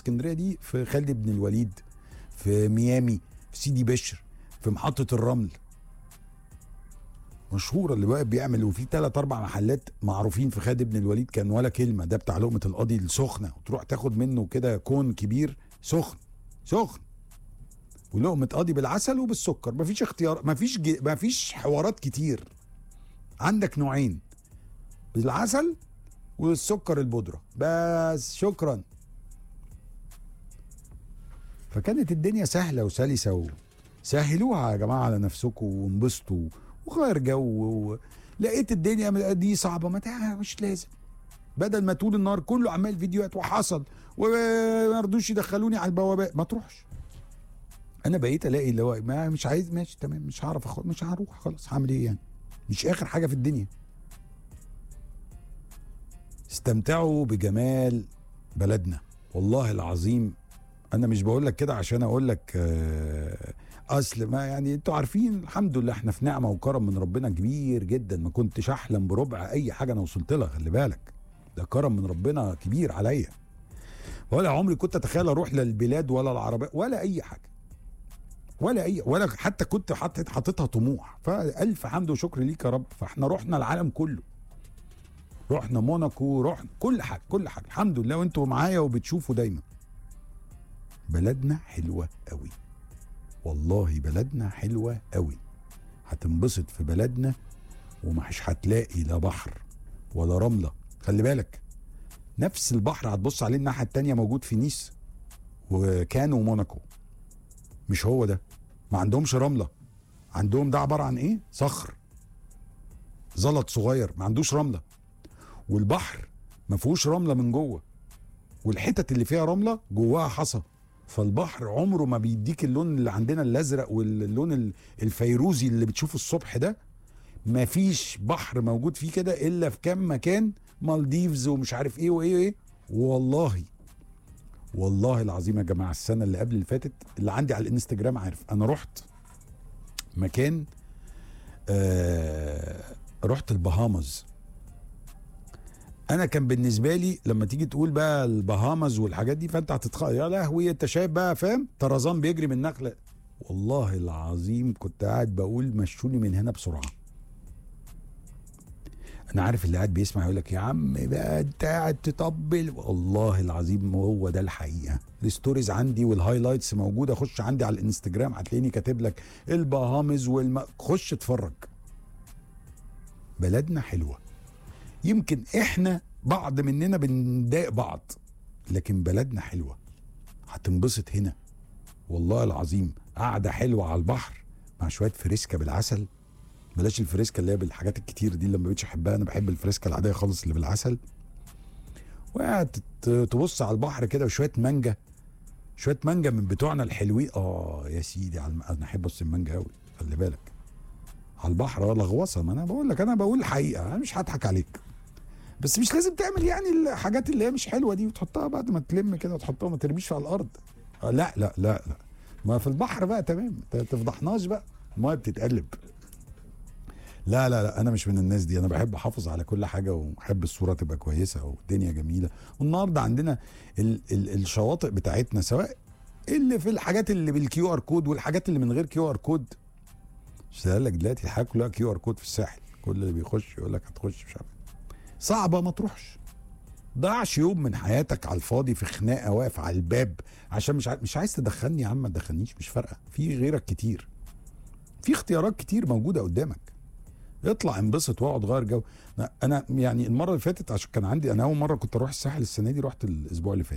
اسكندريه دي في خالد بن الوليد في ميامي في سيدي بشر في محطه الرمل مشهوره اللي واقف بيعمل وفي ثلاث اربع محلات معروفين في خالد بن الوليد كان ولا كلمه ده بتاع لقمه القاضي السخنه وتروح تاخد منه كده كون كبير سخن سخن ولقمه قاضي بالعسل وبالسكر مفيش اختيار مفيش ج... مفيش حوارات كتير عندك نوعين بالعسل والسكر البودره بس شكرا فكانت الدنيا سهله وسلسه و... سهلوها يا جماعه على نفسكم وانبسطوا وغير جو و... لقيت الدنيا دي صعبه ما تع- مش لازم بدل ما طول النهار كله عمال فيديوهات وحصل وما رضوش يدخلوني على البوابات ما تروحش انا بقيت الاقي اللي هو ما مش عايز ماشي تمام مش هعرف أخد مش هروح خلاص هعمل ايه يعني مش اخر حاجه في الدنيا استمتعوا بجمال بلدنا والله العظيم انا مش بقول لك كده عشان اقول لك آه، اصل ما يعني انتوا عارفين الحمد لله احنا في نعمه وكرم من ربنا كبير جدا ما كنتش احلم بربع اي حاجه انا وصلت لها خلي بالك ده كرم من ربنا كبير عليا ولا عمري كنت اتخيل اروح للبلاد ولا العربية ولا اي حاجه ولا اي ولا حتى كنت حاطط حاططها طموح فالف حمد وشكر ليك يا رب فاحنا رحنا العالم كله رحنا موناكو رحنا كل حاجه كل حاجه الحمد لله وانتوا معايا وبتشوفوا دايما بلدنا حلوه قوي والله بلدنا حلوه قوي هتنبسط في بلدنا ومش هتلاقي لا بحر ولا رمله خلي بالك نفس البحر هتبص عليه الناحيه التانية موجود في نيس وكان وموناكو مش هو ده ما عندهمش رمله عندهم ده عباره عن ايه صخر زلط صغير ما عندوش رمله والبحر ما فيهوش رمله من جوه والحتت اللي فيها رمله جواها حصى فالبحر عمره ما بيديك اللون اللي عندنا الازرق واللون ال- الفيروزي اللي بتشوفه الصبح ده ما فيش بحر موجود فيه كده الا في كام مكان مالديفز ومش عارف ايه وايه وايه والله والله العظيم يا جماعه السنه اللي قبل اللي فاتت اللي عندي على الانستجرام عارف انا رحت مكان آه رحت البهامز انا كان بالنسبه لي لما تيجي تقول بقى البهامز والحاجات دي فانت هتتخيل يا لهوي انت شايف بقى فاهم طرزان بيجري من نخله والله العظيم كنت قاعد بقول مشوني من هنا بسرعه انا عارف اللي قاعد بيسمع يقول لك يا عم بقى انت قاعد تطبل والله العظيم هو ده الحقيقه الستوريز عندي والهايلايتس موجوده خش عندي على الانستجرام هتلاقيني كاتب لك البهامز والم... خش اتفرج بلدنا حلوه يمكن احنا بعض مننا بنضايق بعض لكن بلدنا حلوه هتنبسط هنا والله العظيم قعده حلوه على البحر مع شويه فريسكا بالعسل بلاش الفريسكا اللي هي بالحاجات الكتير دي اللي ما بقتش احبها انا بحب الفريسكا العاديه خالص اللي بالعسل وقاعد تت- تبص على البحر كده وشويه مانجا شويه مانجا من بتوعنا الحلوين اه يا سيدي على الم... انا احب بص المانجا قوي خلي بالك على البحر اه لغوصه ما انا بقول لك انا بقول الحقيقه انا مش هضحك عليك بس مش لازم تعمل يعني الحاجات اللي هي مش حلوه دي وتحطها بعد ما تلم كده وتحطها ما ترميش على الارض آه لا لا لا لا ما في البحر بقى تمام ت- تفضحناش بقى المايه بتتقلب لا لا لا انا مش من الناس دي انا بحب احافظ على كل حاجه وبحب الصوره تبقى كويسه والدنيا جميله والنهارده عندنا ال ال الشواطئ بتاعتنا سواء اللي في الحاجات اللي بالكيو ار كود والحاجات اللي من غير كيو ار كود مش لك دلوقتي الحاجه كلها كيو ار كود في الساحل كل اللي بيخش يقول لك هتخش مش عارف صعبه ما تروحش ضيعش يوم من حياتك على الفاضي في خناقه واقف على الباب عشان مش عايز مش عايز تدخلني يا عم ما تدخلنيش مش فارقه في غيرك كتير في اختيارات كتير موجوده قدامك اطلع انبسط واقعد غير جو أنا- انا يعني المره اللي فاتت عشان كان عندي انا اول مره كنت اروح الساحل السنه دي رحت الاسبوع اللي فات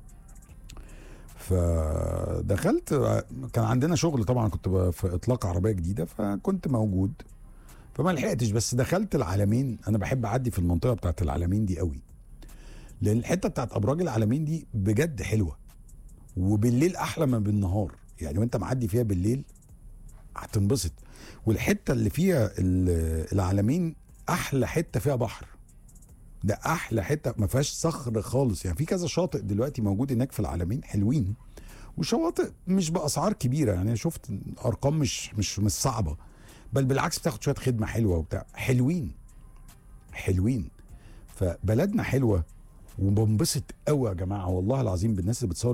فدخلت كان عندنا شغل طبعا كنت ب- في اطلاق عربيه جديده فكنت موجود فما لحقتش بس دخلت العالمين انا بحب اعدي في المنطقه بتاعت العالمين دي قوي لان الحته بتاعت ابراج العالمين دي بجد حلوه وبالليل احلى من بالنهار يعني وانت معدي فيها بالليل هتنبسط والحته اللي فيها ال- العالمين احلى حته فيها بحر ده احلى حته ما فيهاش صخر خالص يعني في كذا شاطئ دلوقتي موجود هناك في العالمين حلوين وشواطئ مش باسعار كبيره يعني شفت ارقام مش مش مش صعبه بل بالعكس بتاخد شويه خدمه حلوه وبتاع حلوين حلوين فبلدنا حلوه وبنبسط قوي يا جماعه والله العظيم بالناس اللي بتصور